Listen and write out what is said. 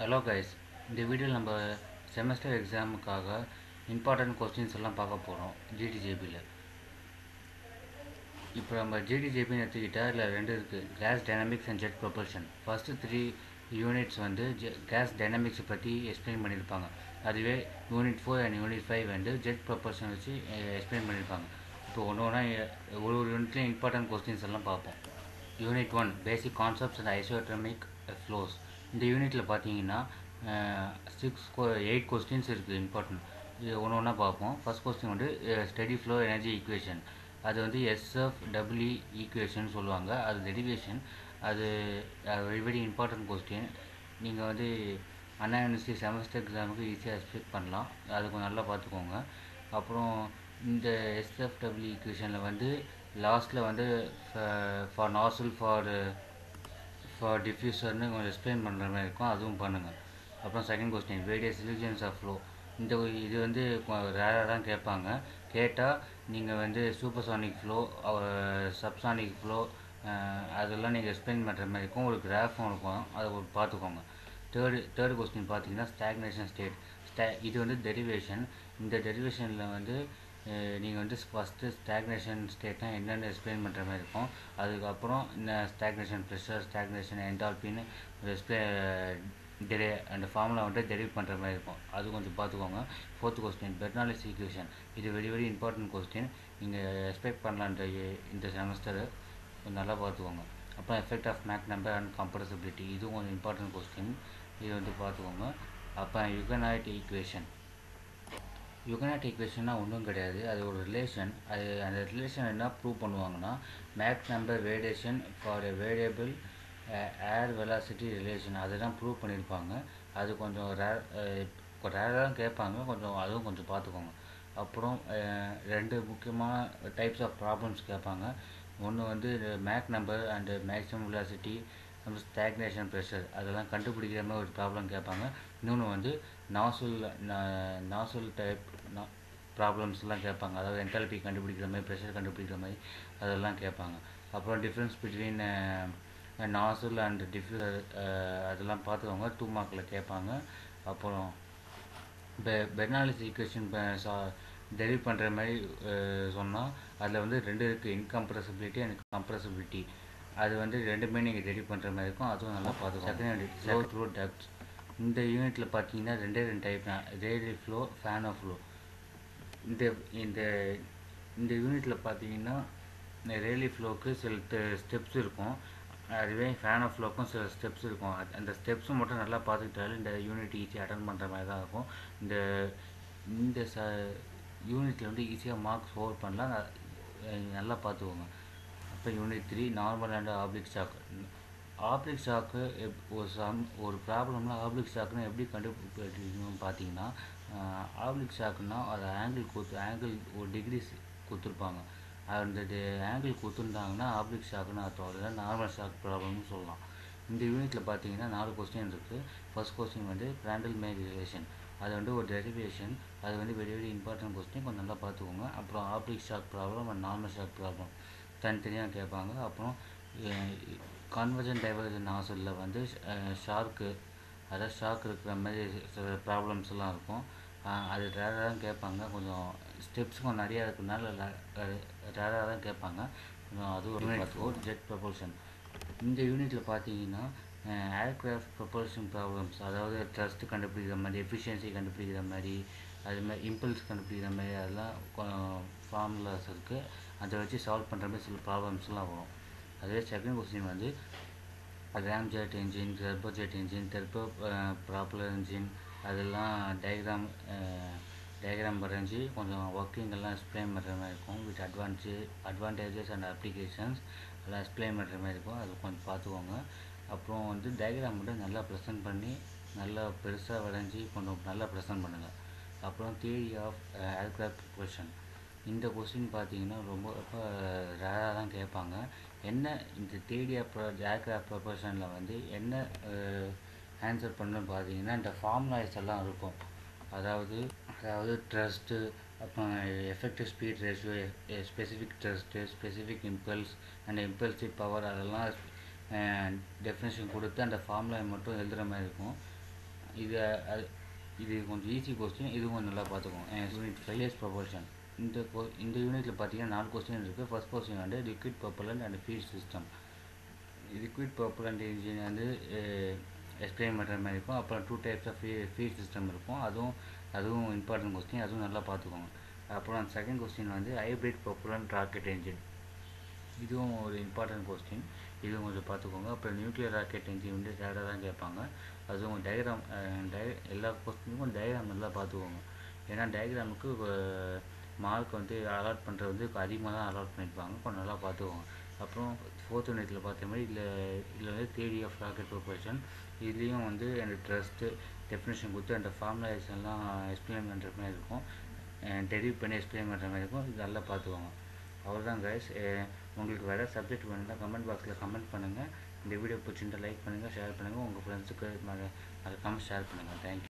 hello guys இந்த வீடியோவில் நம்ம செமஸ்டர் எக்ஸாமுக்காக இம்பார்ட்டன்ட் கொஸ்டின்ஸ் எல்லாம் பார்க்க போகிறோம் ஜிடிஜேபியில் இப்போ நம்ம ஜிடிஜேபின்னு எடுத்துக்கிட்டால் இதில் ரெண்டு இருக்குது gas dynamics and jet propulsion first three units வந்து கேஸ் டைனமிக்ஸ் பற்றி எக்ஸ்பிளைன் பண்ணியிருப்பாங்க அதுவே unit four and unit five வந்து ஜெட் ப்ரொபல்ஷன் வச்சு எக்ஸ்பிளைன் பண்ணியிருப்பாங்க இப்போ ஒன்று ஒன்றா ஒரு ஒரு யூனிட்லேயும் இம்பார்ட்டன்ட் கொஸ்டின்ஸ் எல்லாம் பார்ப்போம் unit one basic concepts and isentropic flows இந்த யூனிட்டில் பார்த்தீங்கன்னா சிக்ஸ் எயிட் கொஸ்டின்ஸ் இருக்குது இம்பார்ட்டன்ட் இது ஒன்று ஒன்றா பார்ப்போம் ஃபஸ்ட் கொஸ்டின் வந்து ஸ்டெடி ஃப்ளோ எனர்ஜி ஈக்குவேஷன் அது வந்து எஸ்எஃப் டபிள்யூ ஈக்குவேஷன் சொல்லுவாங்க அது டெரிவேஷன் அது வெரி வெரி இம்பார்ட்டன்ட் கொஸ்டின் நீங்கள் வந்து அண்ணா யூனிவர்சிட்டி செமஸ்டர் எக்ஸாமுக்கு ஈஸியாக எக்ஸ்பெக்ட் பண்ணலாம் அது கொஞ்சம் நல்லா பார்த்துக்கோங்க அப்புறம் இந்த எஸ்எஃப்டபிள்யூ ஈக்குவேஷனில் வந்து லாஸ்ட்டில் வந்து ஃபார் நாசல் ஃபார் ஃபார் டிஃப்யூசர்னு கொஞ்சம் எக்ஸ்பிளைன் பண்ணுற மாதிரி இருக்கும் அதுவும் பண்ணுங்கள் அப்புறம் second question various regions of flow இந்த இது வந்து ரேராக தான் கேட்பாங்க கேட்டால் நீங்கள் வந்து சூப்பர்சானிக் ஃப்ளோ சப்சானிக் ஃப்ளோ அதெல்லாம் நீங்கள் எக்ஸ்பிளைன் பண்ணுற மாதிரி இருக்கும் ஒரு கிராஃபும் இருக்கும் அதை ஒரு பார்த்துக்கோங்க தேர்டு தேர்டு கொஸ்டின் பார்த்தீங்கன்னா ஸ்டாக்னேஷன் ஸ்டேட் ஸ்டா இது வந்து டெரிவேஷன் இந்த டெரிவேஷனில் வந்து நீங்கள் வந்து ஃபஸ்ட்டு ஸ்டாக்னேஷன் ஸ்டேட்னா என்னென்னு எக்ஸ்பிளைன் பண்ணுற மாதிரி இருக்கும் அதுக்கப்புறம் இந்த ஸ்டாக்னேஷன் ப்ரெஷர் ஸ்டாக்னேஷன் என்டால்பின்னு எக்ஸ்பிளே டெரி அந்த ஃபார்முலா வந்து டெரிவ் பண்ணுற மாதிரி இருக்கும் அது கொஞ்சம் பார்த்துக்கோங்க ஃபோர்த் கொஸ்டின் பெர்னாலிஸ் ஈக்குவேஷன் இது வெரி வெரி இம்பார்ட்டன்ட் கொஸ்டின் நீங்கள் எக்ஸ்பெக்ட் பண்ணலாம் இந்த இந்த செமஸ்டரு கொஞ்சம் நல்லா பார்த்துக்கோங்க அப்புறம் effect of Mach number and compressibility இதுவும் கொஞ்சம் இம்பார்ட்டன்ட் கொஸ்டின் இது வந்து பார்த்துக்கோங்க அப்புறம் யுகனாய்ட் ஈக்குவேஷன் யுகனாட் ஈக்குவேஷன்னா ஒன்றும் கிடையாது அது ஒரு ரிலேஷன் அது அந்த ரிலேஷன் என்ன ப்ரூவ் பண்ணுவாங்கன்னா Mach's number variation for a variable air velocity relation அதெல்லாம் ப்ரூவ் பண்ணியிருப்பாங்க அது கொஞ்சம் ரேர் ரேராக தான் கேட்பாங்க கொஞ்சம் அதுவும் கொஞ்சம் பார்த்துக்கோங்க அப்புறம் ரெண்டு முக்கியமான டைப்ஸ் ஆஃப் ப்ராப்ளம்ஸ் கேட்பாங்க ஒன்று வந்து Mach number and maximum velocity நம்ம ஸ்டாக்னேஷன் ப்ரெஷர் அதெல்லாம் கண்டுபிடிக்கிற மாதிரி ஒரு ப்ராப்ளம் கேட்பாங்க இன்னொன்று வந்து நாசுல் நாசுல் டைப் ப்ராப்ளம்ஸ்லாம் கேட்பாங்க அதாவது என்டால்பி கண்டுபிடிக்கிற மாதிரி ப்ரெஷர் கண்டுபிடிக்கிற மாதிரி அதெல்லாம் கேட்பாங்க அப்புறம் difference between nozzle and diffuser அதெல்லாம் பார்த்துக்கோங்க டூ மார்க்கில் கேட்பாங்க அப்புறம் பெ பெர்னாலிஸ் ஈக்குவேஷன் டெரிவ் பண்ணுற மாதிரி சொன்னால் அதில் வந்து ரெண்டு இருக்குது இன்கம்ப்ரெசிபிலிட்டி அண்ட் கம்ப்ரெசிபிலிட்டி அது வந்து ரெண்டுமே நீங்கள் ரெடி பண்ணுற மாதிரி இருக்கும் அதுவும் நல்லா பார்த்துக்கோங்க second unit flow through depth இந்த யூனிட்டில் பார்த்தீங்கன்னா ரெண்டே ரெண்டு டைப் தான் Rayleigh flow Fanno of flow இந்த இந்த இந்த யூனிட்டில் பார்த்தீங்கன்னா ரேலி ஃப்ளோக்கு சில ஸ்டெப்ஸ் இருக்கும் அதுவே ஃபேன் ஆஃப் ஃப்ளோக்கும் சில ஸ்டெப்ஸ் இருக்கும் அந்த ஸ்டெப்ஸும் மட்டும் நல்லா பார்த்துக்கிட்டாலும் இந்த யூனிட் ஈஸியாக அட்டன் பண்ணுற மாதிரி தான் இருக்கும் இந்த இந்த ச யூனிட்டில் வந்து ஈஸியாக மார்க் ஸ்கோர் பண்ணலாம் நல்லா பார்த்துக்கோங்க இப்போ unit three normal and oblique shock oblique shock ஒரு சம் ஒரு ப்ராப்ளம்னா ஆப்ளிக் ஷாக்குன்னு எப்படி கண்டுபிடிக்கணும்னு பார்த்தீங்கன்னா ஆப்ளிக் ஷாக்குன்னா அது ஆங்கிள் கொடுத்து ஆங்கிள் ஒரு டிகிரிஸ் கொடுத்துருப்பாங்க அந்த ஆங்கிள் கொடுத்துருந்தாங்கன்னா ஆப்ளிக் ஷாக்குன்னு அர்த்தம் அதில் நார்மல் ஷாக் ப்ராப்ளம்னு சொல்லலாம் இந்த யூனிட்டில் பார்த்தீங்கன்னா நாலு கொஸ்டின் இருக்குது ஃபர்ஸ்ட் கொஸ்டின் வந்து பிராண்டல் மேக் ரிலேஷன் அது வந்து ஒரு டெரிவேஷன் அது வந்து வெரி வெரி இம்பார்ட்டன்ட் கொஸ்டின் கொஞ்சம் நல்லா பார்த்துக்கோங்க அப்புறம் oblique shock problem and normal shock problem தனித்தனியாக கேட்பாங்க அப்புறம் கன்வர்ஜன் டைவர்ஜன் நாசலில் வந்து ஷார்க்கு அதாவது ஷாக் இருக்கிற மாதிரி சில ப்ராப்ளம்ஸ்லாம் இருக்கும் அது ரேராக தான் கேட்பாங்க கொஞ்சம் ஸ்டெப்ஸ் கொஞ்சம் நிறையா இருக்கிறதுனால ரேராக தான் கேட்பாங்க கொஞ்சம் அதுவும் யூனிட் ஃபோர் ஜெட் ப்ரொபல்ஷன் இந்த யூனிட்டில் பார்த்தீங்கன்னா ஏர்க்ராஃப்ட் ப்ரொபல்ஷன் ப்ராப்ளம்ஸ் அதாவது ட்ரஸ்ட் கண்டுபிடிக்கிற மாதிரி எஃபிஷியன்சி கண்டுபிடிக்கிற மாதிரி அது மாதிரி இம்பல்ஸ் கண்டுபிடிக்கிற மாதிரி அதெல்லாம் ஃபார்முலாஸ் இருக்குது அதை வச்சு சால்வ் பண்ணுற மாதிரி சில ப்ராப்ளம்ஸ்லாம் வரும் அதுவே செகண்ட் கொஸ்டின் வந்து ram jet engine turbo jet engine turbo propeller engine அதெல்லாம் டயக்ராம் டயக்ராம் வரைஞ்சி கொஞ்சம் ஒர்க்கிங் எல்லாம் எக்ஸ்பிளைன் பண்ணுற மாதிரி இருக்கும் with advantage advantages and applications எல்லாம் எக்ஸ்பிளைன் பண்ணுற மாதிரி இருக்கும் அது கொஞ்சம் பார்த்துக்கோங்க அப்புறம் வந்து டயக்ராம் மட்டும் நல்லா ப்ரெசென்ட் பண்ணி நல்லா பெருசாக வரைஞ்சி கொஞ்சம் நல்லா ப்ரெசென்ட் பண்ணுங்கள் அப்புறம் தியரி ஆஃப் ஏர்க்ராஃப்ட் கொஷன் இந்த கொஸ்டின் பார்த்தீங்கன்னா ரொம்ப ரொம்ப ரேராக தான் கேட்பாங்க என்ன இந்த தேடி ஏர்க்ராஃப்ட் ப்ரொபோஷனில் வந்து என்ன ஆன்சர் பண்ணணும்னு பார்த்தீங்கன்னா இந்த ஃபார்முலாஸ் எல்லாம் இருக்கும் அதாவது அதாவது ட்ரஸ்ட்டு அப்புறம் effective speed ratio specific thrust specific impulse and impulsive power அதெல்லாம் டெஃபினேஷன் கொடுத்து அந்த ஃபார்முலா மட்டும் எழுதுகிற மாதிரி இருக்கும் இது அது இது கொஞ்சம் ஈஸி கொஸ்டின் இதுவும் கொஞ்சம் நல்லா பார்த்துக்கோங்க யூனிட் ஃபைவ் ப்ரொபோர்ஷன் இந்த கொ இந்த யூனிட்டில் பார்த்தீங்கன்னா நாலு கொஸ்டின் இருக்குது ஃபர்ஸ்ட் கொஸ்டின் வந்து liquid propellant and feed system liquid propellant engine வந்து எக்ஸ்பிளைன் பண்ணுற மாதிரி இருக்கும் அப்புறம் two types of fee feed system இருக்கும் அதுவும் அதுவும் இம்பார்ட்டன்ட் கொஸ்டின் அதுவும் நல்லா பார்த்துக்கோங்க அப்புறம் செகண்ட் கொஸ்டின் வந்து ஹைப்ரிட் பர்பலண்ட் ராக்கெட் என்ஜின் இதுவும் ஒரு இம்பார்ட்டன்ட் கொஸ்டின் இதுவும் கொஞ்சம் பார்த்துக்கோங்க அப்புறம் நியூக்ளியர் ராக்கெட் என்ஜின் வந்து டேரக்டாக தான் கேட்பாங்க அதுவும் டயக்ராம் டய எல்லா கொஸ்டினுக்கும் டயக்ராம் நல்லா பார்த்துக்கோங்க ஏன்னா டயக்ராமுக்கு மார்க் வந்து அலாட் பண்ணுறது வந்து அதிகமாக தான் அலாட் பண்ணியிருப்பாங்க கொஞ்சம் நல்லா பார்த்துக்கோங்க அப்புறம் ஃபோர்த் யூனிட்டில் பார்த்த மாதிரி இதில் இதில் வந்து தேடி ஆஃப் ராக்கெட் ப்ரொபரேஷன் இதுலேயும் வந்து அந்த ட்ரஸ்ட்டு டெஃபினேஷன் கொடுத்து அந்த ஃபார்முலேஷன்லாம் எக்ஸ்பிளைன் பண்ணுற மாதிரி இருக்கும் டெரிவ் பண்ணி எக்ஸ்பிளைன் பண்ணுற மாதிரி இருக்கும் இது நல்லா பார்த்துக்கோங்க அவ்வளோதான் கைஸ் உங்களுக்கு வேறு சப்ஜெக்ட் வேணும்னா கமெண்ட் பாக்ஸில் கமெண்ட் பண்ணுங்கள் இந்த வீடியோ பிடிச்சிருந்தா லைக் பண்ணுங்கள் ஷேர் பண்ணுங்கள் உங்கள் ஃப்ரெண்ட்ஸுக்கு மறக்காமல் ஷேர் பண்ணுங்கள் தேங்க்யூ